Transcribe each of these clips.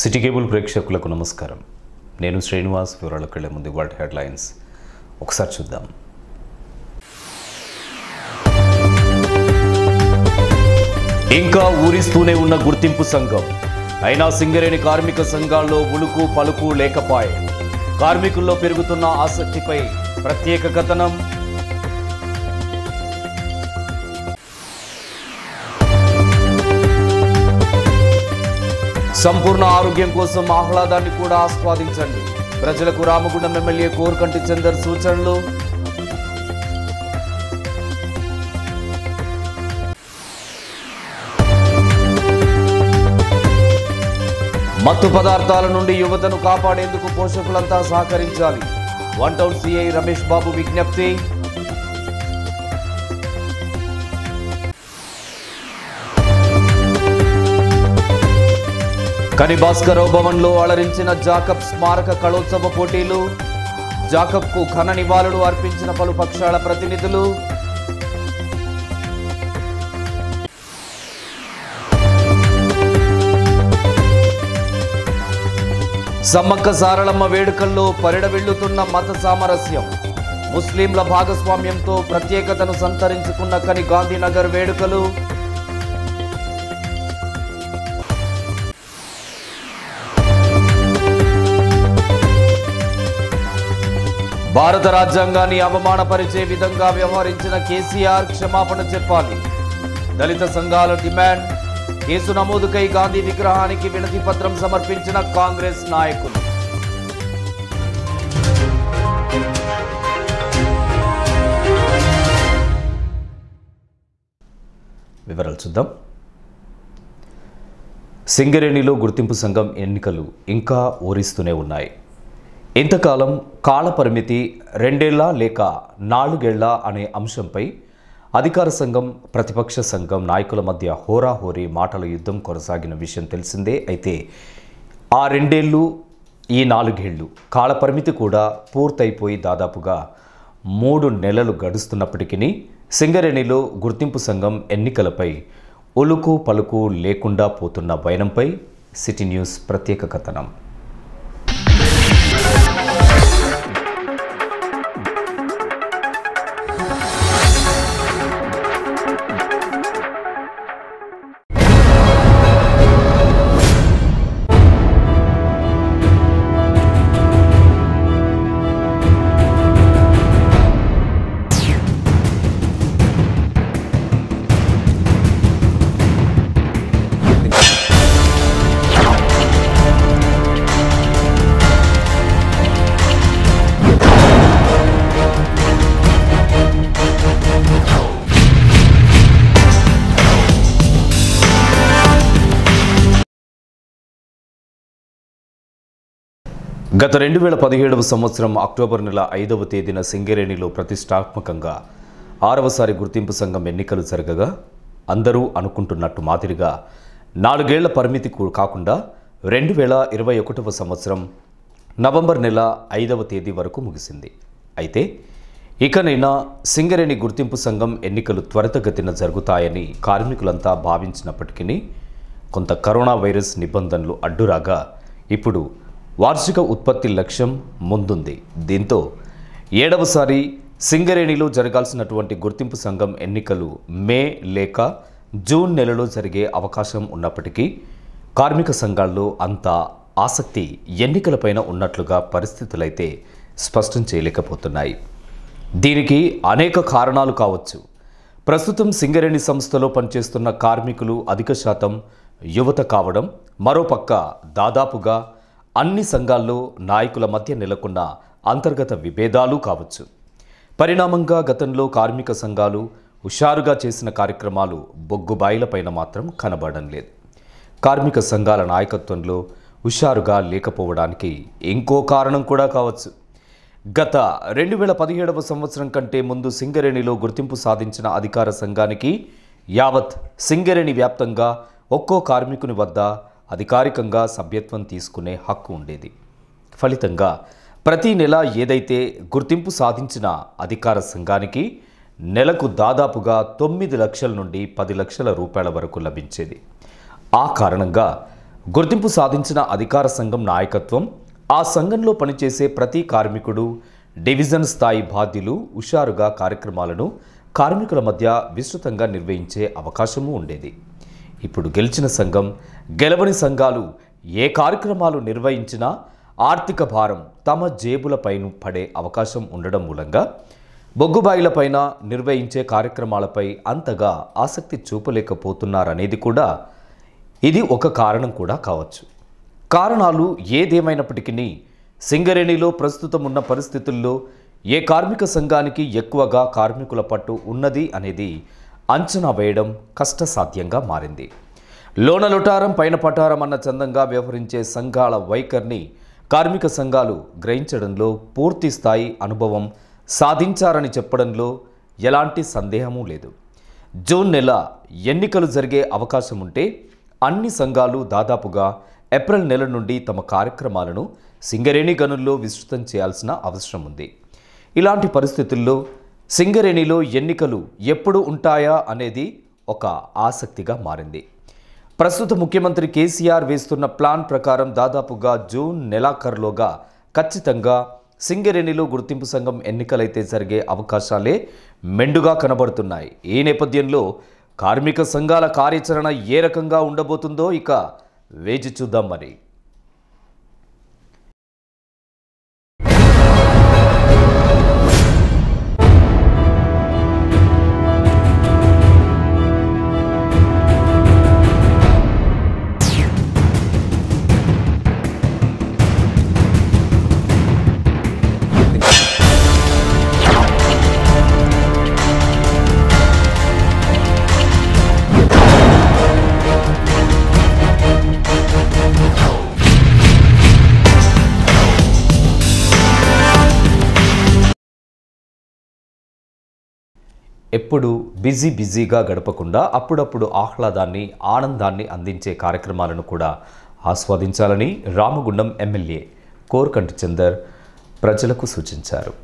city cable ప్రేక్షకులకు నమస్కారం నేను శ్రీనివాస్ వివరాలకు వెళ్ళే ముందు వాటి హెడ్లైన్స్ ఒకసారి చూద్దాం ఇంకా ఊరిస్తూనే ఉన్న గుర్తింపు సంఘం అయినా సింగరేణి కార్మిక సంఘాల్లో ఉలుకు పలుకు లేకపాయే కార్మికుల్లో పెరుగుతున్న ఆసక్తిపై ప్రత్యేక కథనం సంపూర్ణ ఆరోగ్యం కోసం ఆహ్లాదాన్ని కూడా ఆస్వాదించండి ప్రజలకు రామగుండం ఎమ్మెల్యే కోరుకంటి చందర్ సూచనలు మత్తు పదార్థాల నుండి యువతను కాపాడేందుకు పోషకులంతా సహకరించాలి one town CI Ramesh Babu విజ్ఞప్తి కని భాస్కరరావు భవన్లో అలరించిన జాకబ్ స్మారక కళోత్సవ పోటీలు జాకబ్కు ఘన నివాళులు అర్పించిన పలు పక్షాల ప్రతినిధులు సమ్మక్క సారళమ్మ వేడుకల్లో పరిడవిల్లుతున్న మత సామరస్యం ముస్లింల భాగస్వామ్యంతో ప్రత్యేకతను సంతరించుకున్న కని గాంధీనగర్ వేడుకలు భారత రాజ్యాంగాన్ని అవమానపరిచే విధంగా వ్యవహరించిన కేసీఆర్ క్షమాపణ చెప్పాలి దళిత సంఘాల డిమాండ్ కేసు నమోదుకై గాంధీ విగ్రహానికి వినతి పత్రం సమర్పించిన కాంగ్రెస్ నాయకులు వివరాలు చూద్దాం సింగరేణిలో గుర్తింపు సంఘం ఎన్నికలు ఇంకా ఊరిస్తూనే ఉన్నాయి ఇంతకాలం కాల పరిమితి రెండేళ్ల లేక నాలుగేళ్ల అనే అంశంపై అధికార సంఘం ప్రతిపక్ష సంఘం నాయకుల మధ్య హోరాహోరీ మాటల యుద్ధం కొనసాగిన విషయం తెలిసిందే అయితే ఆ రెండేళ్ళు ఈ నాలుగేళ్లు కాల పరిమితి కూడా పూర్తయిపోయి దాదాపుగా మూడు నెలలు గడుస్తున్నప్పటికీ సింగరేణిలో గుర్తింపు సంఘం ఎన్నికలపై ఉలుకు పలుకు లేకుండా పోతున్న వైనంపై సిటీ న్యూస్ ప్రత్యేక కథనం గత రెండు వేల పదిహేడవ సంవత్సరం అక్టోబర్ నెల ఐదవ తేదీన సింగరేణిలో ప్రతిష్టాత్మకంగా ఆరవసారి గుర్తింపు సంఘం ఎన్నికలు జరగగా అందరూ అనుకుంటున్నట్టు మాదిరిగా నాలుగేళ్ల పరిమితి కూ- కాకుండా రెండు వేల ఇరవై ఒకటవ సంవత్సరం నవంబర్ నెల ఐదవ తేదీ వరకు ముగిసింది అయితే ఇకనైనా సింగరేణి గుర్తింపు సంఘం ఎన్నికలు త్వరితగతిన జరుగుతాయని కార్మికులంతా భావించినప్పటికీ కొంత కరోనా వైరస్ నిబంధనలు అడ్డురాగా ఇప్పుడు వార్షిక ఉత్పత్తి లక్ష్యం ముందుంది దీంతో ఏడవసారి సింగరేణిలో జరగాల్సినటువంటి గుర్తింపు సంఘం ఎన్నికలు మే లేక జూన్ నెలలో జరిగే అవకాశం ఉన్నప్పటికీ కార్మిక సంఘాల్లో అంత ఆసక్తి ఎన్నికలపైన ఉన్నట్లుగా పరిస్థితులైతే స్పష్టం చేయలేకపోతున్నాయి దీనికి అనేక కారణాలు కావచ్చు ప్రస్తుతం సింగరేణి సంస్థలో పనిచేస్తున్న కార్మికులు అధిక శాతం యువత కావడం మరోపక్క దాదాపుగా అన్ని సంఘాల్లో నాయకుల మధ్య నెలకొన్న అంతర్గత విభేదాలు కావచ్చు పరిణామంగా గతంలో కార్మిక సంఘాలు హుషారుగా చేసిన కార్యక్రమాలు బొగ్గుబాయిలపైన మాత్రం కనబడడం లేదు కార్మిక సంఘాల నాయకత్వంలో హుషారుగా లేకపోవడానికి ఇంకో కారణం కూడా కావచ్చు గత రెండు వేల పదిహేడవ సంవత్సరం కంటే ముందు సింగరేణిలో గుర్తింపు సాధించిన అధికార సంఘానికి యావత్ సింగరేణి వ్యాప్తంగా ఒక్కో కార్మికుని వద్ద అధికారికంగా సభ్యత్వం తీసుకునే హక్కు ఉండేది ఫలితంగా ప్రతి నెల ఏదైతే గుర్తింపు సాధించిన అధికార సంఘానికి నెలకు దాదాపుగా తొమ్మిది లక్షల నుండి పది లక్షల రూపాయల వరకు లభించేది ఆ కారణంగా గుర్తింపు సాధించిన అధికార సంఘం నాయకత్వం ఆ సంఘంలో పనిచేసే ప్రతి కార్మికుడు డివిజన్ స్థాయి బాధ్యులు హుషారుగా కార్యక్రమాలను కార్మికుల మధ్య విస్తృతంగా నిర్వహించే అవకాశము ఉండేది ఇప్పుడు గెలిచిన సంఘం గెలవని సంఘాలు ఏ కార్యక్రమాలు నిర్వహించినా ఆర్థిక భారం తమ జేబులపైన పడే అవకాశం ఉండడం మూలంగా బొగ్గుబాయిలపైన నిర్వహించే కార్యక్రమాలపై అంతగా ఆసక్తి చూపలేకపోతున్నారనేది కూడా ఇది ఒక కారణం కూడా కావచ్చు కారణాలు ఏదేమైనప్పటికీ సింగరేణిలో ప్రస్తుతం ఉన్న పరిస్థితుల్లో ఏ కార్మిక సంఘానికి ఎక్కువగా కార్మికుల పట్టు ఉన్నది అనేది అంచనా వేయడం కష్టసాధ్యంగా మారింది లోన లొటారం పైన పటారం అన్న చందంగా వ్యవహరించే సంఘాల వైఖరిని కార్మిక సంఘాలు గ్రహించడంలో పూర్తి స్థాయి అనుభవం సాధించారని చెప్పడంలో ఎలాంటి సందేహమూ లేదు జూన్ నెల ఎన్నికలు జరిగే అవకాశం ఉంటే అన్ని సంఘాలు దాదాపుగా ఏప్రిల్ నెల నుండి తమ కార్యక్రమాలను సింగరేణి గనుల్లో విస్తృతం చేయాల్సిన అవసరం ఉంది ఇలాంటి పరిస్థితుల్లో సింగరేణిలో ఎన్నికలు ఎప్పుడు ఉంటాయా అనేది ఒక ఆసక్తిగా మారింది ప్రస్తుత ముఖ్యమంత్రి కేసీఆర్ వేస్తున్న ప్లాన్ ప్రకారం దాదాపుగా జూన్ నెలాఖరులోగా ఖచ్చితంగా సింగరేణిలో గుర్తింపు సంఘం ఎన్నికలైతే జరిగే అవకాశాలే మెండుగా కనబడుతున్నాయి ఈ నేపథ్యంలో కార్మిక సంఘాల కార్యాచరణ ఏ రకంగా ఉండబోతుందో ఇక వేచి చూద్దాం మరి ఎప్పుడు బిజీ బిజీగా గడపకుండా అప్పుడప్పుడు ఆహ్లాదాన్ని ఆనందాన్ని అందించే కార్యక్రమాలను కూడా ఆస్వాదించాలని రామగుండం ఎమ్మెల్యే కోరకంటి చందర్ ప్రజలకు సూచించారు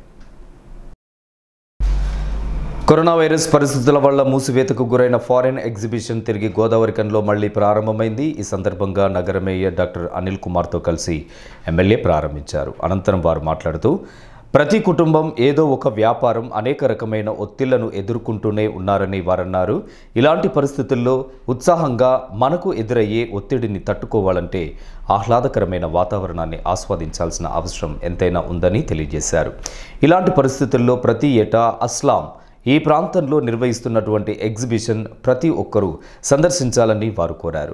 కరోనా వైరస్ పరిస్థితుల వల్ల మూసివేతకు గురైన ఫారిన్ ఎగ్జిబిషన్ తిరిగి గోదావరి కన్లో మళ్లీ ప్రారంభమైంది ఈ సందర్భంగా నగర మేయర్ డాక్టర్ అనిల్ కుమార్తో కలిసి ఎమ్మెల్యే ప్రారంభించారు అనంతరం వారు మాట్లాడుతూ ప్రతి కుటుంబం ఏదో ఒక వ్యాపారం అనేక రకమైన ఒత్తిళ్లను ఎదుర్కొంటూనే ఉన్నారని వారన్నారు ఇలాంటి పరిస్థితుల్లో ఉత్సాహంగా మనకు ఎదురయ్యే ఒత్తిడిని తట్టుకోవాలంటే ఆహ్లాదకరమైన వాతావరణాన్ని ఆస్వాదించాల్సిన అవసరం ఎంతైనా ఉందని తెలియజేశారు ఇలాంటి పరిస్థితుల్లో ప్రతి ఏటా అస్లాం ఈ ప్రాంతంలో నిర్వహిస్తున్నటువంటి ఎగ్జిబిషన్ ప్రతి ఒక్కరూ సందర్శించాలని వారు కోరారు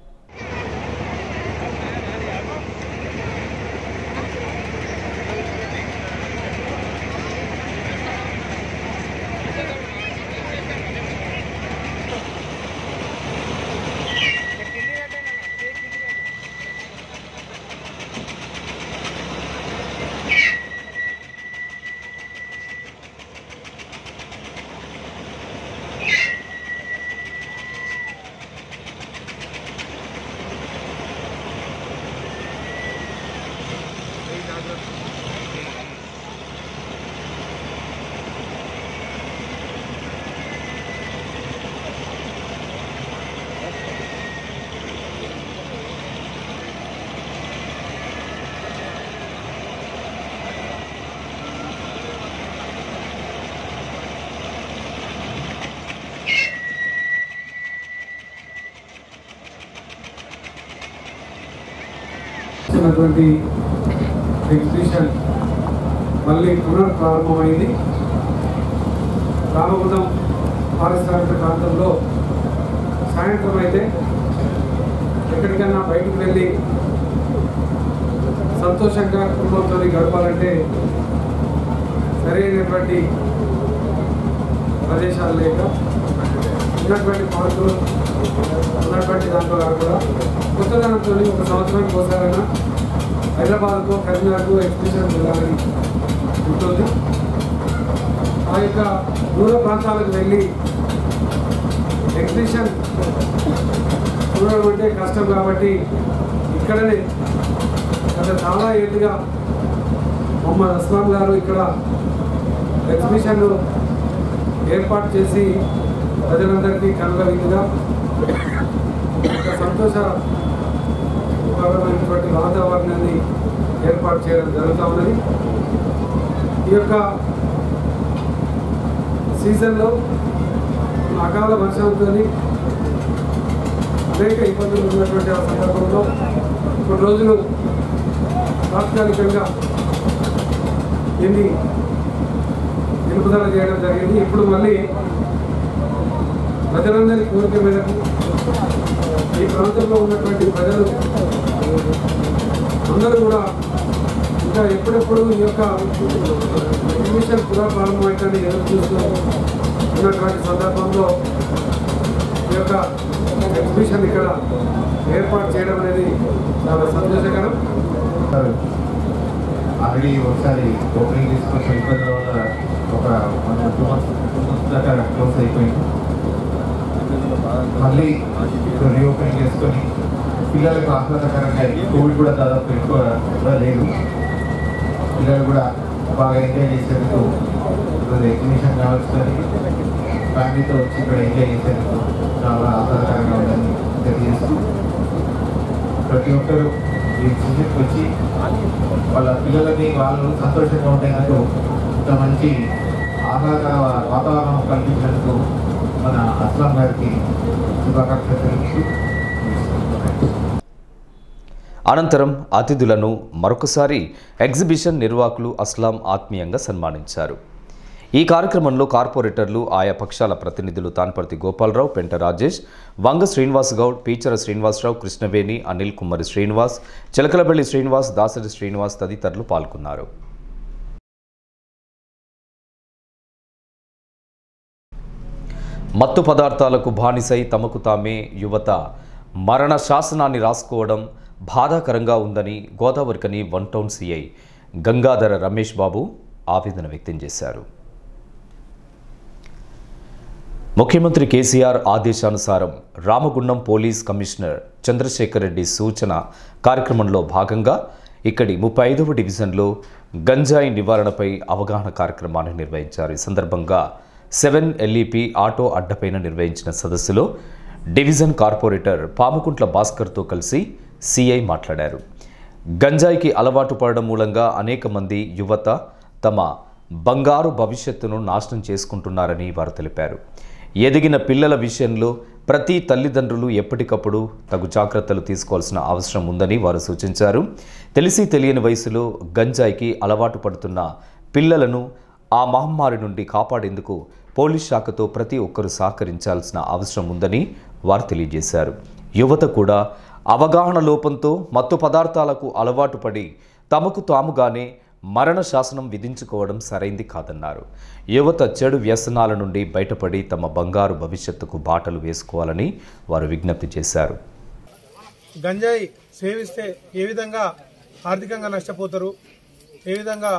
ఇచ్చినటువంటి ఎగ్జిబిషన్ మళ్ళీ పునఃప్రారంభమైంది రామగుండం పారిశ్రామిక ప్రాంతంలో సాయంత్రం అయితే ఎక్కడికైనా బయటికి వెళ్ళి సంతోషంగా కుటుంబంతో గడపాలంటే సరైనటువంటి ప్రదేశాలు లేక ఉన్నటువంటి పార్కులు ఉన్నటువంటి దాంట్లో కాకుండా కొత్తదనంతో ఒక సంవత్సరానికి ఒకసారైనా హైదరాబాద్కు కరీంనగర్కు ఎగ్జిబిషన్ వెళ్ళాలని ఉంటుంది ఆ యొక్క దూర ప్రాంతాలకు వెళ్ళి ఎగ్జిబిషన్ చూడడం అంటే కష్టం కాబట్టి ఇక్కడనే గత చాలా ఏళ్ళుగా మొహమ్మద్ అస్లాం గారు ఇక్కడ ఎగ్జిబిషన్ ఏర్పాటు చేసి ప్రజలందరికీ కనుగ విధంగా ఒక సంతోష ఆరోగ్యపరమైనటువంటి వాతావరణాన్ని ఏర్పాటు చేయడం జరుగుతూ ఉన్నది ఈ యొక్క సీజన్లో అకాల వర్షంతో అనేక ఇబ్బందులు ఉన్నటువంటి ఆ సందర్భంలో కొన్ని రోజులు తాత్కాలికంగా దీన్ని నిలుపుదల చేయడం జరిగింది ఇప్పుడు మళ్ళీ ప్రజలందరి కోరిక మేరకు ఈ ప్రాంతంలో ఉన్నటువంటి ప్రజలు అందరూ కూడా ఇంకా ఎప్పుడెప్పుడు ఈ యొక్క ఎగ్జిబిషన్ పునఃప్రారంభమైందని ఎదురు చూస్తూ ఉన్నటువంటి సందర్భంలో ఈ యొక్క ఎగ్జిబిషన్ ఇక్కడ ఏర్పాటు చేయడం అనేది చాలా సంతోషకరం ఆల్రెడీ ఒకసారి ఓపెనింగ్ తీసుకొచ్చిన ఇబ్బందుల వల్ల ఒక one two months two months దాకా క్లోజ్ అయిపోయింది మళ్ళీ ఇప్పుడు రీఓపెన్ చేసుకొని పిల్లలకు ఆహ్లాదకరంగా కోవిడ్ కూడా దాదాపు ఎక్కువ కూడా లేదు పిల్లలు కూడా బాగా ఎంజాయ్ చేసేందుకు ఇప్పుడు ఎగ్జిబిషన్ కావాల్సిందని ఫ్యామిలీతో వచ్చి ఇక్కడ ఎంజాయ్ చేసేందుకు చాలా ఆహ్లాదకరంగా ఉందని తెలియజేస్తూ ప్రతి ఒక్కరూ ఈ ఎగ్జిబిషన్కి వచ్చి వాళ్ళ పిల్లలని వాళ్ళు సంతోషంగా ఉండేందుకు ఇంత మంచి ఆహ్లాద వాతావరణం కల్పించినందుకు మన అస్లాం గారికి శుభాకాంక్షలు తెలుపుతూ అనంతరం అతిథులను మరొకసారి ఎగ్జిబిషన్ నిర్వాహకులు అస్లాం ఆత్మీయంగా సన్మానించారు ఈ కార్యక్రమంలో కార్పొరేటర్లు ఆయా పక్షాల ప్రతినిధులు తాన్పర్తి గోపాలరావు పెంట రాజేష్ వంగ శ్రీనివాస్ గౌడ్ పీచర శ్రీనివాసరావు కృష్ణవేణి అనిల్ కుమ్మరి శ్రీనివాస్ చిలకలబెల్లి శ్రీనివాస్ దాసరి శ్రీనివాస్ తదితరులు పాల్గొన్నారు మత్తు పదార్థాలకు బానిసై తమకు తామే యువత మరణ శాసనాన్ని రాసుకోవడం బాధాకరంగా ఉందని గోదావరికని one town CI Gangadhara Ramesh Babu ఆవేదన వ్యక్తం చేశారు ముఖ్యమంత్రి కేసీఆర్ ఆదేశానుసారం రామగుండం పోలీస్ కమిషనర్ చంద్రశేఖర్ రెడ్డి సూచన కార్యక్రమంలో భాగంగా ఇక్కడి ముప్పై ఐదవ డివిజన్లో గంజాయి నివారణపై అవగాహన కార్యక్రమాన్ని నిర్వహించారు ఈ సందర్భంగా సెవెన్ ఎల్ఈపి ఆటో అడ్డపైన నిర్వహించిన సదస్సులో డివిజన్ కార్పొరేటర్ పాముకుంట్ల భాస్కర్తో కలిసి సిఐ మాట్లాడారు గంజాయికి అలవాటు పడడం మూలంగా అనేక మంది యువత తమ బంగారు భవిష్యత్తును నాశనం చేసుకుంటున్నారని వారు తెలిపారు ఎదిగిన పిల్లల విషయంలో ప్రతి తల్లిదండ్రులు ఎప్పటికప్పుడు తగు జాగ్రత్తలు తీసుకోవాల్సిన అవసరం ఉందని వారు సూచించారు తెలిసి తెలియని వయసులో గంజాయికి అలవాటు పడుతున్న పిల్లలను ఆ మహమ్మారి నుండి కాపాడేందుకు పోలీస్ శాఖతో ప్రతి ఒక్కరూ సహకరించాల్సిన అవసరం ఉందని వారు తెలియజేశారు యువత కూడా అవగాహన లోపంతో మత్తు పదార్థాలకు అలవాటు పడి తమకు తాముగానే మరణ శాసనం విధించుకోవడం సరైంది కాదన్నారు యువత చెడు వ్యసనాల నుండి బయటపడి తమ బంగారు భవిష్యత్తుకు బాటలు వేసుకోవాలని వారు విజ్ఞప్తి చేశారు గంజాయి సేవిస్తే ఏ విధంగా ఆర్థికంగా నష్టపోతారు ఏ విధంగా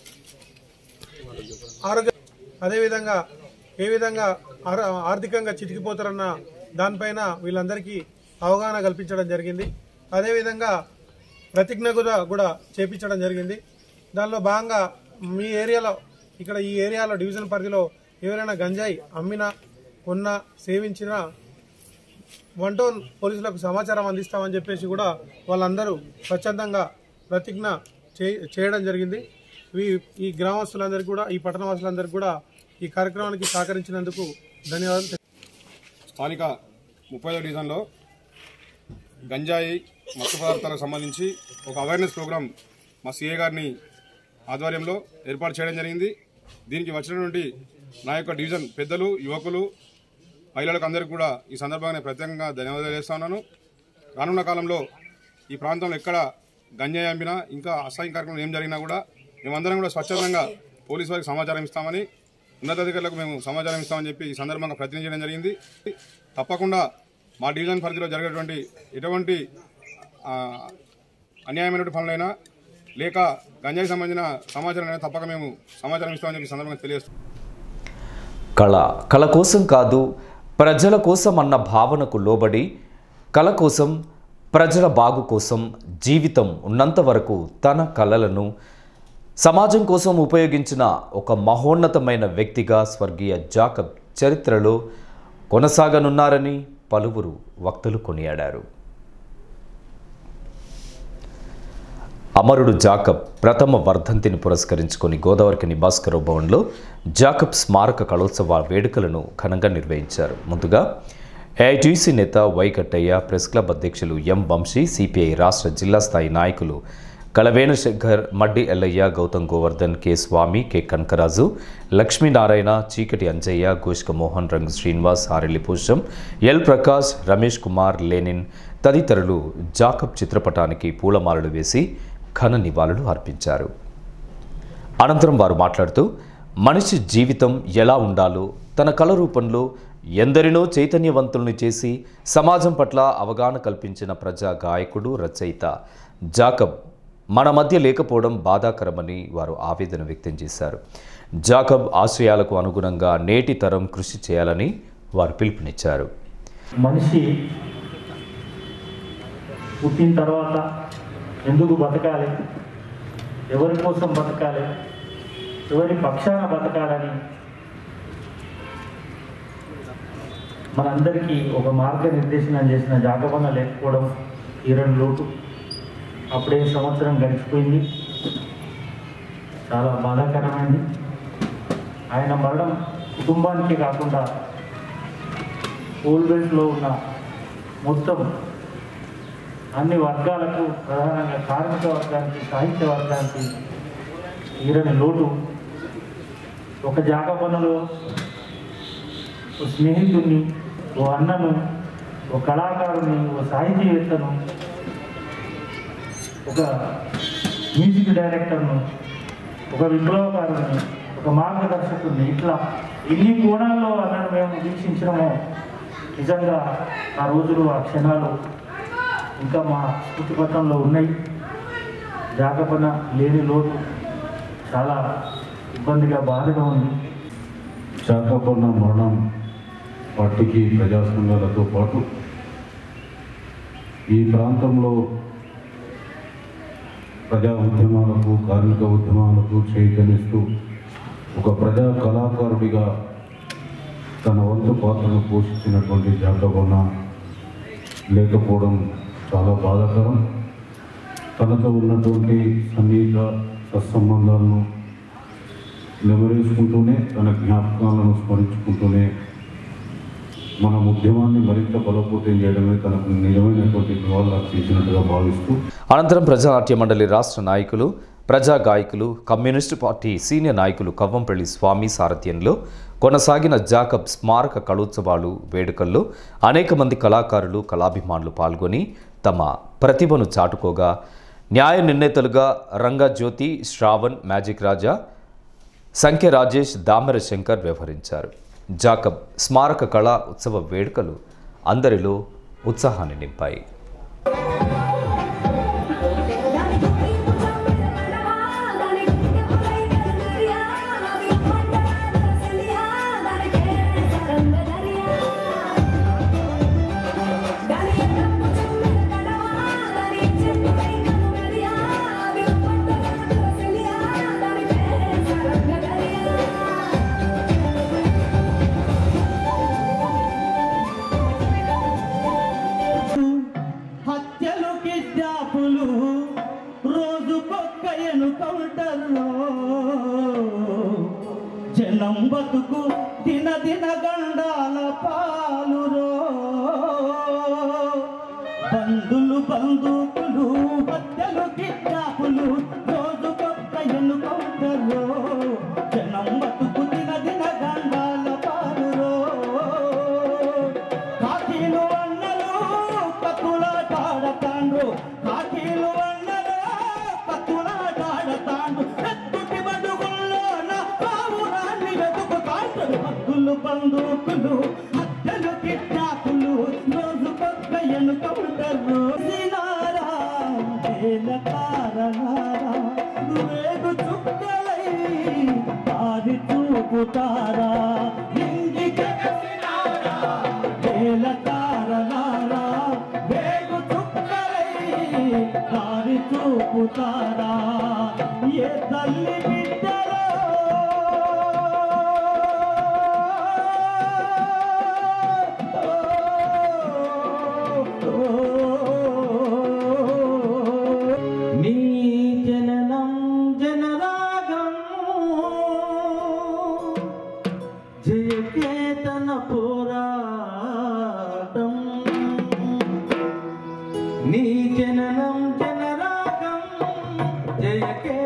ఆరోగ్య అదేవిధంగా ఏ విధంగా ఆర- ఆర్థికంగా చితికిపోతారన్న దానిపైన వీళ్ళందరికీ అవగాహన కల్పించడం జరిగింది అదేవిధంగా ప్రతిజ్ఞ కూడా కూడా చేపించడం జరిగింది దానిలో భాగంగా మీ ఏరియాలో ఇక్కడ ఈ ఏరియాలో డివిజన్ పరిధిలో ఎవరైనా గంజాయి అమ్మినా కొన్నా సేవించినా వన్ టౌన్ పోలీసులకు సమాచారం అందిస్తామని చెప్పేసి కూడా వాళ్ళందరూ స్వచ్ఛందంగా ప్రతిజ్ఞ చే- చేయడం జరిగింది ఈ ఈ గ్రామస్తులందరికీ కూడా ఈ పట్టణవాసులందరికీ కూడా ఈ కార్యక్రమానికి సహకరించినందుకు ధన్యవాదాలు తెలి- స్థానిక ముప్పై డివిజన్లో గంజాయి మత్తు పదార్థాలకు సంబంధించి ఒక అవేర్నెస్ ప్రోగ్రాం మా సీఏ గారిని ఆధ్వర్యంలో ఏర్పాటు చేయడం జరిగింది దీనికి వచ్చినటువంటి నా యొక్క డివిజన్ పెద్దలు యువకులు మహిళలకు అందరికీ కూడా ఈ సందర్భంగా ప్రత్యేకంగా ధన్యవాదాలు చేస్తా ఉన్నాను రానున్న కాలంలో ఈ ప్రాంతంలో ఎక్కడ గంజాయి అమ్మినా ఇంకా అసహ్యం కార్యక్రమం ఏం జరిగినా కూడా మేమందరం కూడా స్వచ్ఛందంగా పోలీసు వారికి సమాచారం ఇస్తామని ఉన్నతాధికారులకు మేము సమాచారం ఇస్తామని చెప్పి ఈ సందర్భంగా ప్రతినిధించడం జరిగింది తప్పకుండా మా డివిజన్ పరిధిలో జరిగేటువంటి ఎటువంటి ఆ, అన్యాయమైనటువంటి పనులైనా లేక గంజాయికి సంబంధించిన సమాచారం అయినా తప్పక మేము సమాచారం ఇస్తామని చెప్పి ఈ సందర్భంగా తెలియజేస్తున్నాం కళ కళ కోసం కాదు ప్రజల కోసం అన్న భావనకు లోబడి కళ కోసం ప్రజల బాగు కోసం జీవితం ఉన్నంత వరకు తన కళలను సమాజం కోసం ఉపయోగించిన ఒక మహోన్నతమైన వ్యక్తిగా స్వర్గీయ జాకబ్ చరిత్రలో కొనసాగనున్నారని పలువురు వక్తలు కొనియాడారు అమరుడు జాకబ్ ప్రథమ వర్ధంతిని పురస్కరించుకొని గోదావరికి భాస్కర్ భవన్లో జాకబ్ స్మారక కళోత్సవ వేడుకలను ఘనంగా నిర్వహించారు ముందుగా ఏఐటీసీ నేత వైకట్టయ్య ప్రెస్ క్లబ్ అధ్యక్షులు ఎం వంశీ సిపిఐ రాష్ట్ర జిల్లా స్థాయి నాయకులు Kalavena Shankar Maddi Ellaiah Gautam Govardhan K Swamy K Kanakaraju Lakshminarayana Cheekati Anjaiah Goshka Mohan Rang Srinivas Arelli Pusham L Prakash Ramesh Kumar Lenin తదితరులు జాకబ్ చిత్రపటానికి పూలమాలలు వేసి ఘన నివాళులు అర్పించారు అనంతరం వారు మాట్లాడుతూ మనిషి జీవితం ఎలా ఉండాలో తన కళ రూపంలో ఎందరినో చైతన్యవంతుల్ని చేసి సమాజం పట్ల అవగాహన కల్పించిన ప్రజా గాయకుడు రచయిత జాకబ్ మన మధ్య లేకపోవడం బాధాకరమని వారు ఆవేదన వ్యక్తం చేశారు జాకబ్ ఆశయాలకు అనుగుణంగా నేటి తరం కృషి చేయాలని వారు పిలుపునిచ్చారు మనిషి పుట్టిన తర్వాత ఎందుకు బతకాలి ఎవరి కోసం బతకాలి ఎవరి పక్షాన బతకాలని మనందరికీ ఒక మార్గనిర్దేశనం చేసిన జాగవన లేకపోవడం తీరని లోటు అప్పుడే సంవత్సరం గడిచిపోయింది చాలా బాధాకరమైంది ఆయన మరణం కుటుంబానికి కాకుండా ఓల్డ్ బెల్ట్లో ఉన్న మొత్తం అన్ని వర్గాలకు ప్రధానంగా కార్మిక వర్గానికి సాహిత్య వర్గానికి తీరని లోటు ఒక జాగపనలో ఓ స్నేహితుడిని ఓ అన్నను ఓ కళాకారుని ఓ సాహితీవేత్తను ఒక మ్యూజిక్ డైరెక్టర్ను ఒక విప్లవకారుని ఒక మార్గదర్శకుడిని ఇట్లా ఎన్ని కోణాల్లో అన్నను మేము వీక్షించడమో నిజంగా ఆ రోజులు ఆ క్షణాలు ఇంకా మా స్మృతిపత్రంలో ఉన్నాయి జాగపన లేని లోటు చాలా ఇబ్బందిగా బాధగా ఉంది శాఖపూర్ణ మరణం పార్టీకి ప్రజా సంఘాలతో పాటు ఈ ప్రాంతంలో ప్రజా ఉద్యమాలకు కార్మిక ఉద్యమాలకు చైతన్యస్తూ ఒక ప్రజా కళాకారుడిగా తన వంతు పాత్రను పోషించినటువంటి జాకబొన్న లేకపోవడం చాలా బాధాకరం తనతో ఉన్నటువంటి సన్నిహిత సత్సంబంధాలను నెమరేసుకుంటూనే తన జ్ఞాపకాలను స్మరించుకుంటూనే మన ఉద్యమాన్ని మరింత బలోపేతం చేయడమే తనకు నిజమైనటువంటి నివాళులు అర్పించినట్టుగా భావిస్తూ అనంతరం ప్రజానాట్య మండలి రాష్ట్ర నాయకులు ప్రజా గాయకులు కమ్యూనిస్టు పార్టీ సీనియర్ నాయకులు కవ్వంపల్లి స్వామి సారథ్యంలో కొనసాగిన జాకబ్ స్మారక కళోత్సవాలు వేడుకల్లో అనేక మంది కళాకారులు కళాభిమానులు పాల్గొని తమ ప్రతిభను చాటుకోగా న్యాయ నిర్ణేతలుగా రంగజ్యోతి శ్రావణ్ మ్యాజిక్ రాజా సంఖ్య రాజేష్ దామెర శంకర్ వ్యవహరించారు జాకబ్ స్మారక కళా ఉత్సవ వేడుకలు అందరిలో ఉత్సాహాన్ని నింపాయి హత్యలు కిడ్నాపులు రోజుకొక్క ఎన్కౌంటర్లో జనం బతుకు దిన దిన గండాల పాలురో బంధులు బంధుకులు హత్యలు కిడ్నాపులు రోజుకొక్క ఎన్కౌంటర్లో జనం బతుకు దిన దిన గండాల పాలురో కాకీలు అన్నలు కత్తులాటాడతాండ్రు కాకీలు అన్నలు కత్తులాటాడతాండ్రు ఎత్తుటి బడుగుల్లోన పావురాన్ని వెతుకుతాండ్రు హద్దులు బందూకులు హత్యలు కిడ్నాపులు రోజు పక్క ఎన్నుకుంటారు సినారా వేల కారణారా వేగు చుక్కలై ఆది చూపుతారా ఇంగికెసినారా వేల కారణారా వేగు చుక్కలై దారి చూపుతారా ఏ తల్లి బిడ్డలో నీ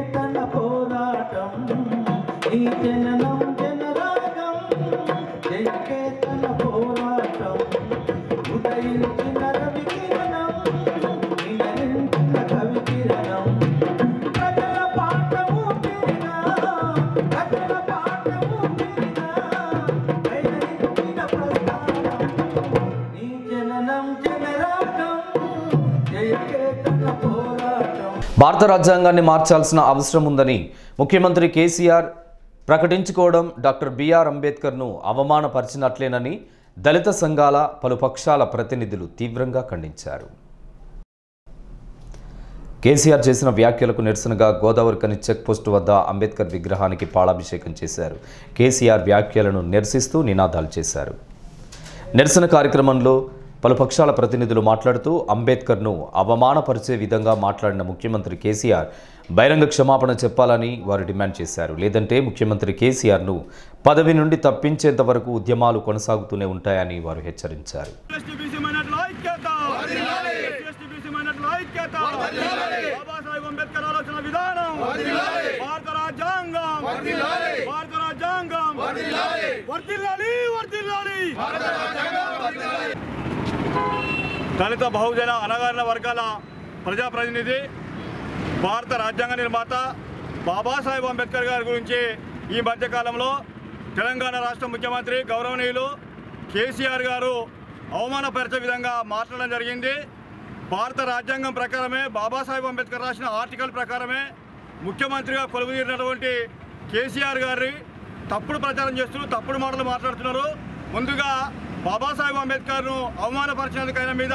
తన పోరాటం నీ జననం జనరాగం జయకే తన పోరాటం ఉదయించిన రవి కిరణం నినరించిన కవి కిరణం ప్రజల పాఠము తిరిగా ప్రజల పాఠము తిరిగా ప్రయత్నించిన ప్రస్థానం నీ జననం జనరాగం జయకే తన పోరాటం భారత రాజ్యాంగాన్ని మార్చాల్సిన అవసరం ఉందని ముఖ్యమంత్రి కేసీఆర్ ప్రకటించుకోవడం డాక్టర్ బిఆర్ అంబేద్కర్ను అవమానపరిచినట్లేనని దళిత సంఘాల పలు పక్షాల ప్రతినిధులు తీవ్రంగా ఖండించారు కేసీఆర్ చేసిన వ్యాఖ్యలకు నిరసనగా గోదావరికని చెక్ పోస్టు వద్ద అంబేద్కర్ విగ్రహానికి పాలాభిషేకం చేశారు కేసీఆర్ వ్యాఖ్యలను నిరసిస్తూ నినాదాలు చేశారు నిరసన కార్యక్రమంలో పలు పక్షాల ప్రతినిధులు మాట్లాడుతూ అంబేద్కర్ను అవమానపరిచే విధంగా మాట్లాడిన ముఖ్యమంత్రి కేసీఆర్ బహిరంగ క్షమాపణ చెప్పాలని వారు డిమాండ్ చేశారు లేదంటే ముఖ్యమంత్రి కేసీఆర్ను పదవి నుండి తప్పించేంత వరకు ఉద్యమాలు కొనసాగుతూనే ఉంటాయని వారు హెచ్చరించారు ఎస్టీబీసీ మైనట్ల ఐక్యత ఎస్టీబీసీ మైనట్ల ఐక్యత బాబాసాహెబ్ అంబేద్కర్ ఆలోచన విధానం భారత రాజ్యాంగం భారత రాజ్యాంగం వర్ధిల్లాలి వర్ధిల్లాలి దళిత బహుజన అనగారిన వర్గాల ప్రజాప్రతినిధి భారత రాజ్యాంగ నిర్మాత బాబాసాహెబ్ అంబేద్కర్ గారి గురించి ఈ మధ్యకాలంలో తెలంగాణ రాష్ట్ర ముఖ్యమంత్రి గౌరవనీయులు కేసీఆర్ గారు అవమానపరిచే విధంగా మాట్లాడడం జరిగింది భారత రాజ్యాంగం ప్రకారమే బాబాసాహెబ్ అంబేద్కర్ రాసిన ఆర్టికల్ ప్రకారమే ముఖ్యమంత్రిగా కొలువుదీరినటువంటి కేసీఆర్ గారి తప్పుడు ప్రచారం చేస్తూ తప్పుడు మాటలు మాట్లాడుతున్నారు ముందుగా బాబాసాహెబ్ అంబేద్కర్ను అవమానపరిచినందుకు ఆయన మీద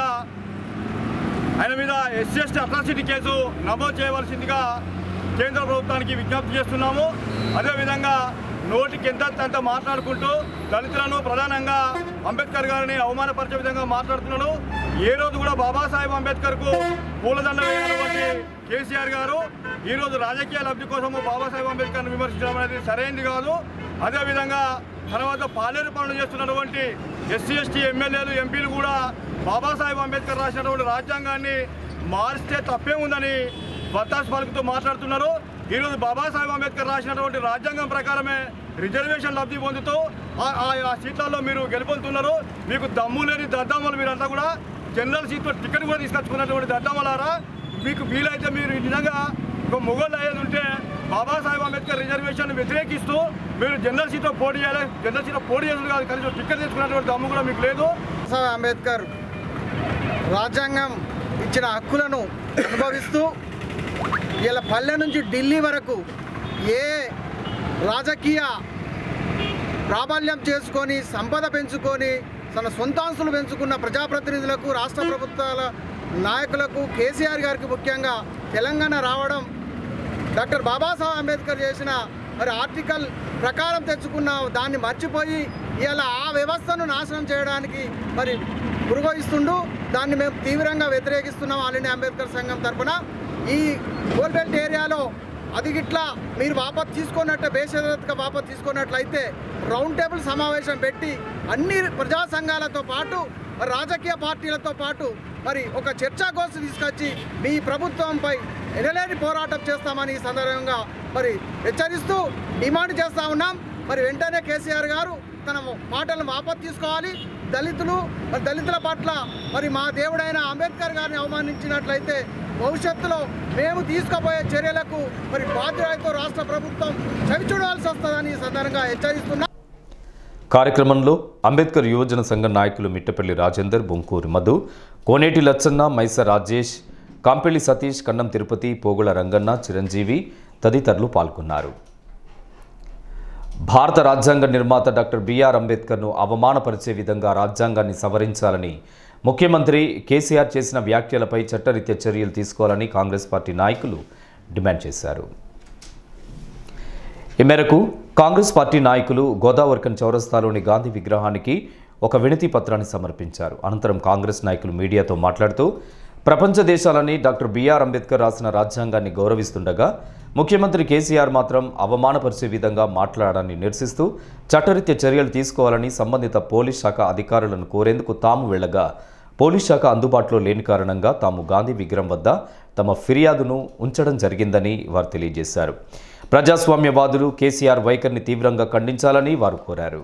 ఆయన మీద ఎస్సీ ఎస్టీ అట్రాసిటీ కేసు నమోదు చేయవలసిందిగా కేంద్ర ప్రభుత్వానికి విజ్ఞప్తి చేస్తున్నాము అదేవిధంగా నోటికి ఎంత అంత మాట్లాడుకుంటూ దళితులను ప్రధానంగా అంబేద్కర్ గారిని అవమానపరిచే విధంగా మాట్లాడుతున్నాడు ఏ రోజు కూడా బాబాసాహెబ్ అంబేద్కర్కు పూలదండ వేయనటువంటి కేసీఆర్ గారు ఈ రోజు రాజకీయ లబ్ధి కోసము బాబాసాహెబ్ అంబేద్కర్ని విమర్శించడం అనేది సరైనది కాదు అదేవిధంగా తర్వాత పాలేరు పనులు చేస్తున్నటువంటి ఎస్సీ ఎస్టీ ఎమ్మెల్యేలు ఎంపీలు కూడా బాబాసాహెబ్ అంబేద్కర్ రాసినటువంటి రాజ్యాంగాన్ని మారిస్తే తప్పే ఉందని బత్తాస్ పలుకుతూ మాట్లాడుతున్నారు ఈరోజు బాబాసాహెబ్ అంబేద్కర్ రాసినటువంటి రాజ్యాంగం ప్రకారమే రిజర్వేషన్ లబ్ధి పొందుతూ ఆ- ఆ ఆ సీట్లలో మీరు గెలుపొందుతున్నారు మీకు దమ్ము లేని దద్దాములు మీరంతా కూడా జనరల్ సీట్లో టికెట్ కూడా తీసుకొచ్చుకున్నటువంటి దద్దామలారా మీకు వీలైతే మీరు నిజంగా ఒక మొగోళ్ళు అయ్యేది ఉంటే బాబాసాహెబ్ అంబేద్కర్ రిజర్వేషన్ వ్యతిరేకిస్తూ మీరు జనరల్ సీట్లో పోటీ చేయాలి జనరల్ సీట్లో పోటీ చేయాలి కాదు కనీసం టికెట్ తెచ్చుకున్నటువంటి దమ్ము కూడా మీకు లేదు బాబాసాహెబ్ అంబేద్కర్ రాజ్యాంగం ఇచ్చిన హక్కులను అనుభవిస్తూ ఇలా పల్లె నుంచి ఢిల్లీ వరకు ఏ రాజకీయ ప్రాబల్యం చేసుకొని సంపద పెంచుకొని తన సొంతాంశులు పెంచుకున్న ప్రజాప్రతినిధులకు రాష్ట్ర ప్రభుత్వాల నాయకులకు కేసీఆర్ గారికి ముఖ్యంగా తెలంగాణ రావడం డాక్టర్ బాబాసాహెబ్ అంబేద్కర్ చేసిన మరి ఆర్టికల్ ప్రకారం తెచ్చుకున్న దాన్ని మర్చిపోయి ఇలా ఆ వ్యవస్థను నాశనం చేయడానికి మరి పురోగమిస్తుండు దాన్ని మేము తీవ్రంగా వ్యతిరేకిస్తున్నాం ఆల్ ఇండియా అంబేద్కర్ సంఘం తరఫున ఈ గోల్బెల్ట్ ఏరియాలో అది గిట్లా మీరు వాపస్ తీసుకున్నట్టు బేషరత్గా వాపస్ తీసుకున్నట్లయితే రౌండ్ టేబుల్ సమావేశం పెట్టి అన్ని ప్రజా సంఘాలతో పాటు మరి రాజకీయ పార్టీలతో పాటు మరి ఒక చర్చాగోష్ఠి తీసుకొచ్చి మీ ప్రభుత్వంపై ఎనలేని పోరాటం చేస్తామని ఈ సందర్భంగా మరి హెచ్చరిస్తూ డిమాండ్ చేస్తా ఉన్నాం మరి వెంటనే కేసీఆర్ గారు తన మాటలను వాపస్ తీసుకోవాలి దళితులు మరి దళితుల పట్ల మరి మా దేవుడైన అంబేద్కర్ గారిని అవమానించినట్లయితే భవిష్యత్తులో మేము తీసుకుపోయే చర్యలకు మరి బాధ్యతతో రాష్ట్ర ప్రభుత్వం చవిచూడవలసి వస్తుందని ఈ సందర్భంగా హెచ్చరిస్తున్నాం కార్యక్రమంలో అంబేద్కర్ యువజన సంఘ నాయకులు మిట్టపల్లి రాజేందర్ బొంకూరి మధు కోనేటి లచ్చన్న మైస రాజేష్ కాంపెల్లి సతీష్ కన్నం తిరుపతి పోగుల రంగన్న చిరంజీవి తదితరులు పాల్గొన్నారు భారత రాజ్యాంగ నిర్మాత డాక్టర్ బిఆర్ అంబేద్కర్ను అవమానపరిచే విధంగా రాజ్యాంగాన్ని సవరించాలని ముఖ్యమంత్రి కేసీఆర్ చేసిన వ్యాఖ్యలపై చట్టరీత్యా చర్యలు తీసుకోవాలని కాంగ్రెస్ పార్టీ నాయకులు డిమాండ్ చేశారు ఈ మేరకు కాంగ్రెస్ పార్టీ నాయకులు గోదావరికన్ చౌరస్తాలోని గాంధీ విగ్రహానికి ఒక వినతి పత్రాన్ని సమర్పించారు అనంతరం కాంగ్రెస్ నాయకులు మీడియాతో మాట్లాడుతూ ప్రపంచ దేశాలని డాక్టర్ బిఆర్ అంబేద్కర్ రాసిన రాజ్యాంగాన్ని గౌరవిస్తుండగా ముఖ్యమంత్రి కేసీఆర్ మాత్రం అవమానపరిచే విధంగా మాట్లాడడాన్ని నిరసిస్తూ చట్టరీత్యా చర్యలు తీసుకోవాలని సంబంధిత పోలీస్ శాఖ అధికారులను కోరేందుకు తాము వెళ్లగా పోలీస్ శాఖ అందుబాటులో లేని కారణంగా తాము గాంధీ విగ్రహం వద్ద తమ ఫిర్యాదును ఉంచడం జరిగిందని వారు తెలియజేశారు ప్రజాస్వామ్యవాదులు కేసీఆర్ వైఖరిని తీవ్రంగా ఖండించాలని వారు కోరారు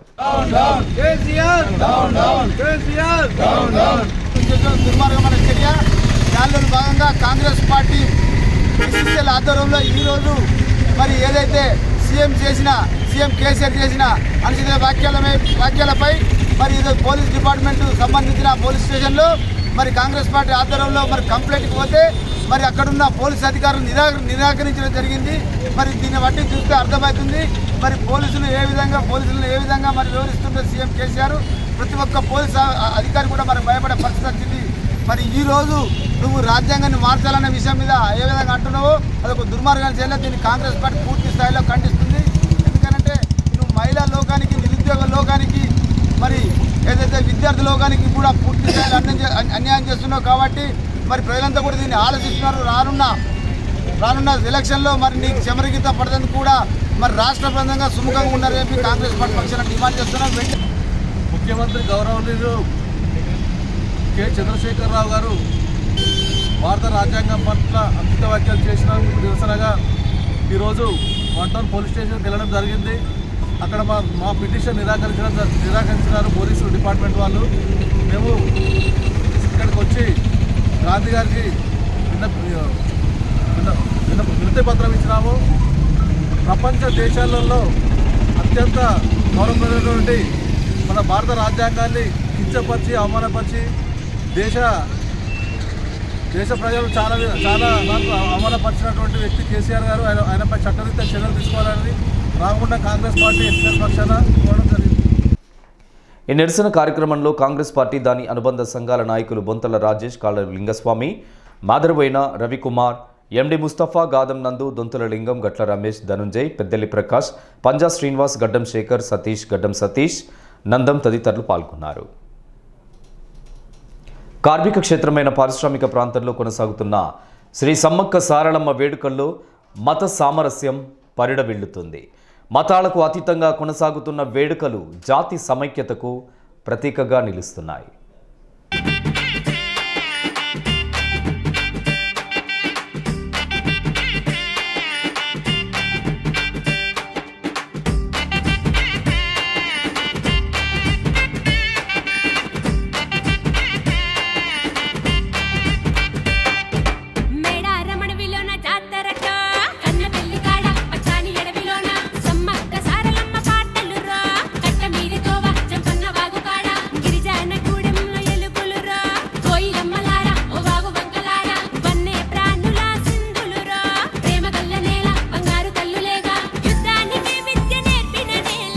దుర్మార్గమైన చర్య దానిలో భాగంగా కాంగ్రెస్ పార్టీ బీసీసీఎల్ ఆధ్వర్యంలో ఈరోజు మరి ఏదైతే సీఎం చేసిన సీఎం కేసీఆర్ చేసిన అనుచిత వ్యాఖ్యలపై వ్యాఖ్యలపై మరి ఇది పోలీస్ డిపార్ట్మెంట్ సంబంధించిన పోలీస్ స్టేషన్లో మరి కాంగ్రెస్ పార్టీ ఆధ్వర్యంలో మరి కంప్లైంట్కి పోతే మరి అక్కడున్న పోలీస్ అధికారులు నిరా నిరాకరించడం జరిగింది మరి దీన్ని బట్టి చూస్తే అర్థమవుతుంది మరి పోలీసులు ఏ విధంగా పోలీసులను ఏ విధంగా మరి వివరిస్తుందో సీఎం కేసీఆర్ ప్రతి ఒక్క పోలీస్ అ- అధికారి కూడా మరి భయపడే పరిస్థితి వచ్చింది మరి ఈ రోజు నువ్వు రాజ్యాంగాన్ని మార్చాలనే విషయం మీద ఏ విధంగా అంటున్నావో అదొక దుర్మార్గాన్ని చేయలేదు దీన్ని కాంగ్రెస్ పార్టీ పూర్తి స్థాయిలో ఖండిస్తుంది ఎందుకంటే నువ్వు మహిళా లోకానికి నిరుద్యోగ లోకానికి మరి ఏదైతే విద్యార్థి లోకానికి కూడా పూర్తి స్థాయిలో అన్యాయం చే- అన్- అన్యాయం చేస్తున్నావు కాబట్టి మరి ప్రజలంతా కూడా దీన్ని ఆలోచిస్తున్నారు రానున్న రానున్న ఎలక్షన్లో మరి నీకు చెమరగీత పడదని కూడా మరి రాష్ట్ర ప్రధానంగా సుముఖంగా ఉన్నారని చెప్పి కాంగ్రెస్ పార్టీ పక్షాన డిమాండ్ చేస్తున్నాం వెంటనే ముఖ్యమంత్రి గౌరవనీయులు కె చంద్రశేఖరరావు గారు భారత రాజ్యాంగం పట్ల అంకిత వ్యాఖ్యలు చేసినందుకు నిరసనగా ఈరోజు వన్ టౌన్ పోలీస్ స్టేషన్కి వెళ్ళడం జరిగింది అక్కడ మా మా పిటిషన్ నిరాకరించడం జ- నిరాకరించినారు పోలీసు డిపార్ట్మెంట్ వాళ్ళు మేము ఇక్కడికి వచ్చి గాంధీ గారికి విన్న విన్న- విన్న- వినతి పత్రం ఇచ్చినాము ప్రపంచ దేశాలలో అత్యంత గౌరవమైనటువంటి మన భారత రాజ్యాంగాన్ని కించపరిచి అవమానపరిచి దేశ దేశ ప్రజలు చాలా చాలా నాకు అవమానపరిచినటువంటి వ్యక్తి కేసీఆర్ గారు ఆయన ఆయనపై చట్టరీత్యా చర్యలు తీసుకోవాలని రాకుండా కాంగ్రెస్ పార్టీ ఎస్ఎల్ పక్షాన కోరడం జరిగింది ఈ నిరసన కార్యక్రమంలో కాంగ్రెస్ పార్టీ దాని అనుబంధ సంఘాల నాయకులు బొంతల రాజేష్ కాళ్ళ లింగస్వామి మాదరబోయిన రవికుమార్ ఎండి ముస్తఫా గాదం నందు దొంతుల లింగం గట్ల రమేష్ ధనుంజయ్ పెద్దెల్లి ప్రకాష్ పంజా శ్రీనివాస్ గడ్డం శేఖర్ సతీష్ గడ్డం సతీష్ నందం తదితరులు పాల్గొన్నారు కార్మిక క్షేత్రమైన పారిశ్రామిక ప్రాంతంలో కొనసాగుతున్న శ్రీ సమ్మక్క సారళమ్మ వేడుకల్లో మత సామరస్యం పరిడవిల్లుతుంది మతాలకు అతీతంగా కొనసాగుతున్న వేడుకలు జాతి సమైక్యతకు ప్రతీకగా నిలుస్తున్నాయి మేడారమణవిలోన జాతరటో కన్న పెళ్లి కాడ పచ్చాని ఎడవిలోన సమ్మక్క సారలమ్మ పాటలు రో కట్ట మీది తోవ జంపన్న వాగు కాడ గిరిజన గూడెంలో ఎలుగులు రో కోయిలమ్మలార ఓ వాగు వంకలార వన్నే ప్రాణుల సింధులు రో ప్రేమ గల్ల నేల బంగారు కల్లులేగా యుద్ధానికి విద్య నేర్పిన నేల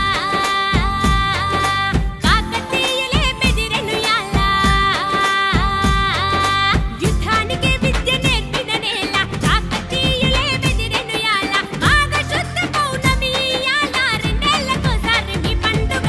కాకతీయులే బెదిరెను యాలా యుద్ధానికి విద్య నేర్పిన నేల కాకతీయులే బెదిరెను యాల మాఘ శుద్ధ పౌర్ణమి యాల రెండేళ్లకోసారి మీ పండుగ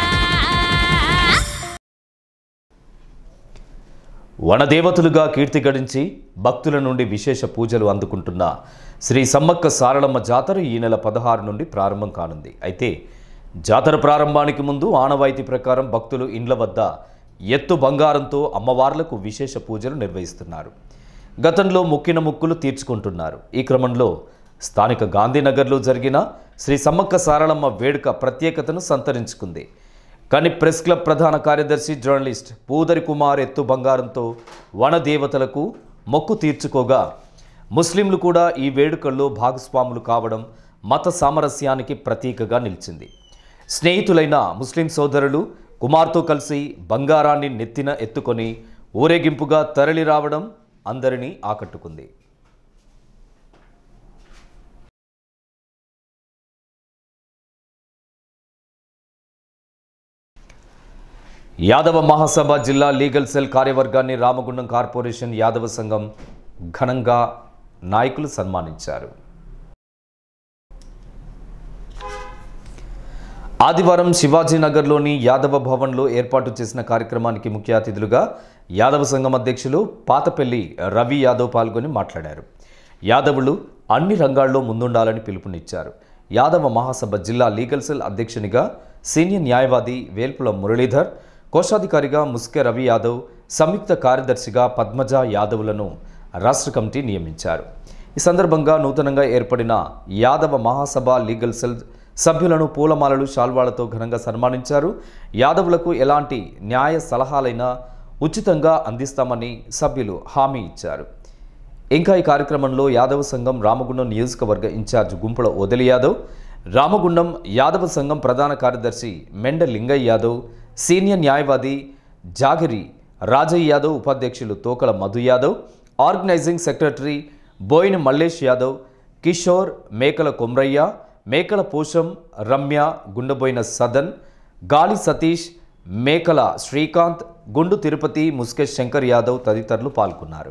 వనదేవతలుగా కీర్తి గడించి భక్తుల నుండి విశేష పూజలు అందుకుంటున్న శ్రీ సమ్మక్క సారళమ్మ జాతర ఈ నెల పదహారు నుండి ప్రారంభం కానుంది అయితే జాతర ప్రారంభానికి ముందు ఆనవాయితీ ప్రకారం భక్తులు ఇండ్ల వద్ద ఎత్తు బంగారంతో అమ్మవార్లకు విశేష పూజలు నిర్వహిస్తున్నారు గతంలో మొక్కిన మొక్కులు తీర్చుకుంటున్నారు ఈ క్రమంలో స్థానిక గాంధీనగర్లో జరిగిన శ్రీ సమ్మక్క సారళమ్మ వేడుక ప్రత్యేకతను సంతరించుకుంది కానీ ప్రెస్ క్లబ్ ప్రధాన కార్యదర్శి జర్నలిస్ట్ పూదరి కుమార్ ఎత్తు బంగారంతో వనదేవతలకు మొక్కు తీర్చుకోగా ముస్లింలు కూడా ఈ వేడుకల్లో భాగస్వాములు కావడం మత సామరస్యానికి ప్రతీకగా నిలిచింది స్నేహితులైన ముస్లిం సోదరులు కుమార్తో కలిసి బంగారాన్ని నెత్తిన ఎత్తుకొని ఊరేగింపుగా తరలి రావడం అందరినీ ఆకట్టుకుంది యాదవ మహాసభ జిల్లా లీగల్ సెల్ కార్యవర్గాన్ని రామగుండం కార్పొరేషన్ యాదవ సంఘం ఘనంగా నాయకులు సన్మానించారు ఆదివారం శివాజీనగర్లోని యాదవ భవన్లో ఏర్పాటు చేసిన కార్యక్రమానికి ముఖ్య అతిథులుగా యాదవ సంఘం అధ్యక్షులు పాతపల్లి రవి యాదవ్ పాల్గొని మాట్లాడారు యాదవులు అన్ని రంగాల్లో ముందుండాలని పిలుపునిచ్చారు యాదవ మహాసభ జిల్లా లీగల్ సెల్ అధ్యక్షునిగా సీనియర్ న్యాయవాది వేల్పుల మురళీధర్ కోశాధికారిగా ముస్కె రవి యాదవ్ సంయుక్త కార్యదర్శిగా పద్మజ యాదవ్లను రాష్ట్ర కమిటీ నియమించారు ఈ సందర్భంగా నూతనంగా ఏర్పడిన యాదవ మహాసభ లీగల్ సెల్ సభ్యులను పూలమాలలు శాల్వాలతో ఘనంగా సన్మానించారు యాదవులకు ఎలాంటి న్యాయ సలహాలైనా ఉచితంగా అందిస్తామని సభ్యులు హామీ ఇచ్చారు ఇంకా ఈ కార్యక్రమంలో యాదవ సంఘం రామగుండం నియోజకవర్గ ఇన్ఛార్జ్ గుంపుల వదిలి యాదవ్ రామగుండం యాదవ సంఘం ప్రధాన కార్యదర్శి మెండ లింగయ్య యాదవ్ సీనియర్ న్యాయవాది జాగిరి రాజయ్య యాదవ్ ఉపాధ్యక్షులు తోకల మధు యాదవ్ ఆర్గనైజింగ్ సెక్రటరీ బోయిన మల్లేష్ యాదవ్ కిషోర్ మేకల కొమ్రయ్య మేకల పోషం రమ్య గుండబోయిన సదన్ గాలి సతీష్ మేకల శ్రీకాంత్ గుండు తిరుపతి ముస్కెష్ శంకర్ యాదవ్ తదితరులు పాల్గొన్నారు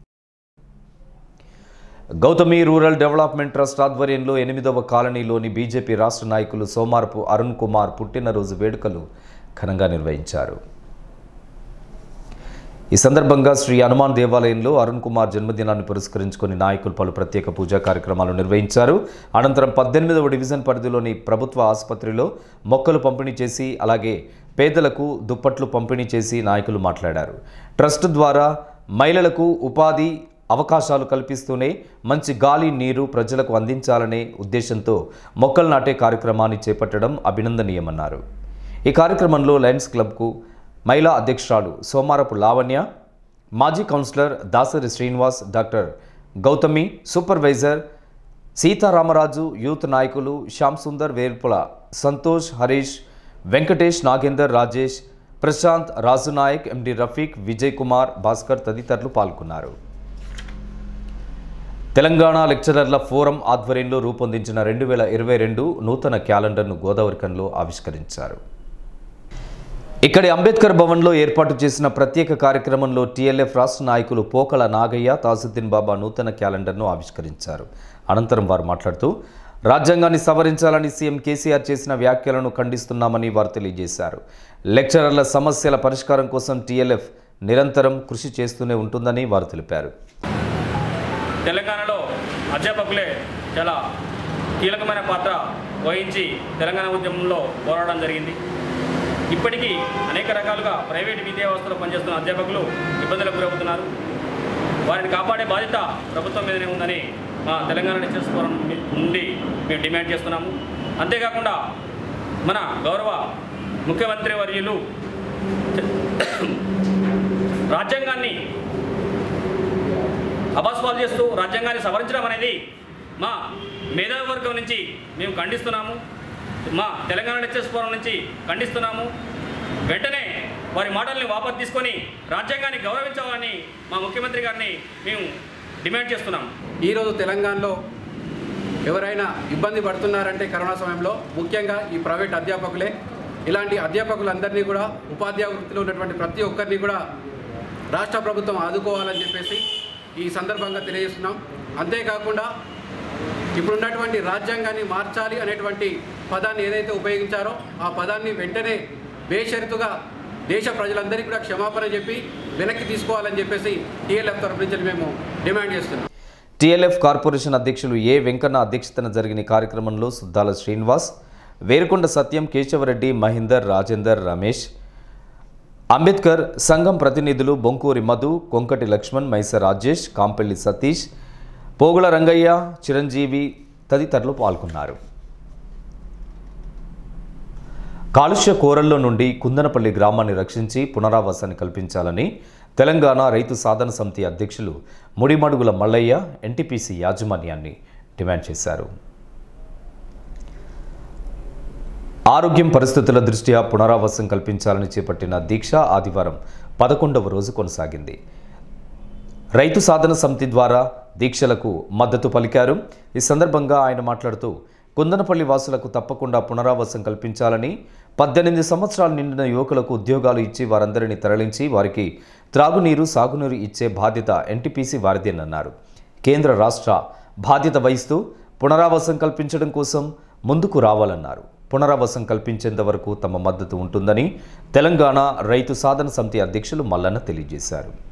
గౌతమి రూరల్ డెవలప్మెంట్ ట్రస్ట్ ఆధ్వర్యంలో ఎనిమిదవ కాలనీలోని బీజేపీ రాష్ట్ర నాయకులు సోమారపు అరుణ్ కుమార్ పుట్టినరోజు వేడుకలు ఘనంగా నిర్వహించారు ఈ సందర్భంగా శ్రీ హనుమాన్ దేవాలయంలో అరుణ్ కుమార్ జన్మదినాన్ని పురస్కరించుకుని నాయకులు పలు ప్రత్యేక పూజా కార్యక్రమాలు నిర్వహించారు అనంతరం పద్దెనిమిదవ డివిజన్ పరిధిలోని ప్రభుత్వ ఆసుపత్రిలో మొక్కలు పంపిణీ చేసి అలాగే పేదలకు దుప్పట్లు పంపిణీ చేసి నాయకులు మాట్లాడారు ట్రస్ట్ ద్వారా మహిళలకు ఉపాధి అవకాశాలు కల్పిస్తూనే మంచి గాలి నీరు ప్రజలకు అందించాలనే ఉద్దేశంతో మొక్కలు నాటే కార్యక్రమాన్ని చేపట్టడం అభినందనీయమన్నారు ఈ కార్యక్రమంలో లయన్స్ క్లబ్కు మహిళా అధ్యక్షురాలు సోమారపు లావణ్య మాజీ councillor Dasari Srinivas doctor Gautami supervisor Sitaramaraju youth నాయకులు శ్యామ్ సుందర్ వేల్పుల సంతోష్ హరీష్ వెంకటేష్ నాగేందర్ రాజేష్ ప్రశాంత్ రాజునాయక్ ఎండి రఫీక్ విజయ్ కుమార్ భాస్కర్ తదితరులు పాల్గొన్నారు తెలంగాణ లెక్చరర్ల ఫోరం ఆధ్వర్యంలో రూపొందించిన రెండు వేల ఇరవై రెండు నూతన క్యాలెండర్ను గోదావరికంలో ఆవిష్కరించారు ఇక్కడి అంబేద్కర్ భవన్లో ఏర్పాటు చేసిన ప్రత్యేక కార్యక్రమంలో టీఎల్ఎఫ్ రాష్ట్ర నాయకులు పోకల నాగయ్య తాజుద్దీన్ బాబా నూతన క్యాలెండర్ను ఆవిష్కరించారు అనంతరం వారు మాట్లాడుతూ రాజ్యాంగాన్ని సవరించాలని సీఎం కేసీఆర్ చేసిన వ్యాఖ్యలను ఖండిస్తున్నామని వారు తెలియజేశారు లెక్చరర్ల సమస్యల పరిష్కారం కోసం టీఎల్ఎఫ్ నిరంతరం కృషి చేస్తూనే ఉంటుందని వారు తెలిపారు తెలంగాణలో అధ్యాపకులే చాలా కీలకమైన పాత్ర వహించి తెలంగాణ ఉద్యమంలో పోరాడడం జరిగింది ఇప్పటికీ అనేక రకాలుగా ప్రైవేట్ విద్యా వ్యవస్థలో పనిచేస్తున్న అధ్యాపకులు ఇబ్బందులకు గురవుతున్నారు వారిని కాపాడే బాధ్యత ప్రభుత్వం మీదనే ఉందని మా తెలంగాణ టీచర్స్ ఫోరం నుండి మేము డిమాండ్ చేస్తున్నాము అంతేకాకుండా మన గౌరవ ముఖ్యమంత్రి వర్యులు రాజ్యాంగాన్ని అబాస్పాలు చేస్తూ రాజ్యాంగాన్ని సవరించడం అనేది మా మేధావి వర్గం నుంచి మేము ఖండిస్తున్నాము మా తెలంగాణ లెక్చర్స్ ఫోరం నుంచి ఖండిస్తున్నాము వెంటనే వారి మాటల్ని వాపసు తీసుకొని రాజ్యాంగాన్ని గౌరవించాలని మా ముఖ్యమంత్రి గారిని మేము డిమాండ్ చేస్తున్నాం ఈరోజు తెలంగాణలో ఎవరైనా ఇబ్బంది పడుతున్నారంటే కరోనా సమయంలో ముఖ్యంగా ఈ ప్రైవేట్ అధ్యాపకులే ఇలాంటి అధ్యాపకులందరినీ కూడా ఉపాధ్యాయ వృత్తిలో ఉన్నటువంటి ప్రతి ఒక్కరిని కూడా రాష్ట్ర ప్రభుత్వం ఆదుకోవాలని చెప్పేసి ఈ సందర్భంగా తెలియజేస్తున్నాం అంతేకాకుండా ఇప్పుడున్నటువంటి రాజ్యాంగాన్ని మార్చాలి అనేటువంటి పదాన్ని ఏదైతే ఉపయోగించారో ఆ పదాన్ని వెంటనే బేషరతుగా దేశ ప్రజలందరికీ కూడా క్షమాపణ చెప్పి వెనక్కి తీసుకోవాలని చెప్పేసి టీఎల్ఎఫ్ తరఫు నుంచి మేము డిమాండ్ చేస్తున్నాం టీఎల్ఎఫ్ కార్పొరేషన్ అధ్యక్షులు ఏ వెంకన్న అధ్యక్షతన జరిగిన ఈ కార్యక్రమంలో సుద్దాల శ్రీనివాస్ వేరుకొండ సత్యం కేశవరెడ్డి మహేందర్ రాజేందర్ రమేష్ అంబేద్కర్ సంఘం ప్రతినిధులు బొంకూరి మధు కొంకటి లక్ష్మణ్ మైస రాజేష్ కాంపల్లి సతీష్ పోగుల రంగయ్య చిరంజీవి తదితరులు పాల్గొన్నారు కాలుష్య కోరల్లో నుండి కుందనపల్లి గ్రామాన్ని రక్షించి పునరావాసాన్ని కల్పించాలని తెలంగాణ రైతు సాధన సమితి అధ్యక్షులు ముడిమడుగుల మల్లయ్య ఎన్టీపీసీ యాజమాన్యాన్ని డిమాండ్ చేశారు ఆరోగ్యం పరిస్థితుల దృష్ట్యా పునరావాసం కల్పించాలని చేపట్టిన దీక్ష ఆదివారం పదకొండవ రోజు కొనసాగింది రైతు సాధన సమితి ద్వారా దీక్షలకు మద్దతు పలికారు ఈ సందర్భంగా ఆయన మాట్లాడుతూ కుందనపల్లి వాసులకు తప్పకుండా పునరావాసం కల్పించాలని పద్దెనిమిది సంవత్సరాలు నిండిన యువకులకు ఉద్యోగాలు ఇచ్చి వారందరినీ తరలించి వారికి త్రాగునీరు సాగునీరు ఇచ్చే బాధ్యత ఎన్టీపీసీ వారిదేనన్నారు కేంద్ర రాష్ట్ర బాధ్యత వహిస్తూ పునరావాసం కల్పించడం కోసం ముందుకు రావాలన్నారు పునరావాసం కల్పించేంత వరకు తమ మద్దతు ఉంటుందని తెలంగాణ రైతు సాధన సమితి అధ్యక్షులు మల్లన్న తెలియజేశారు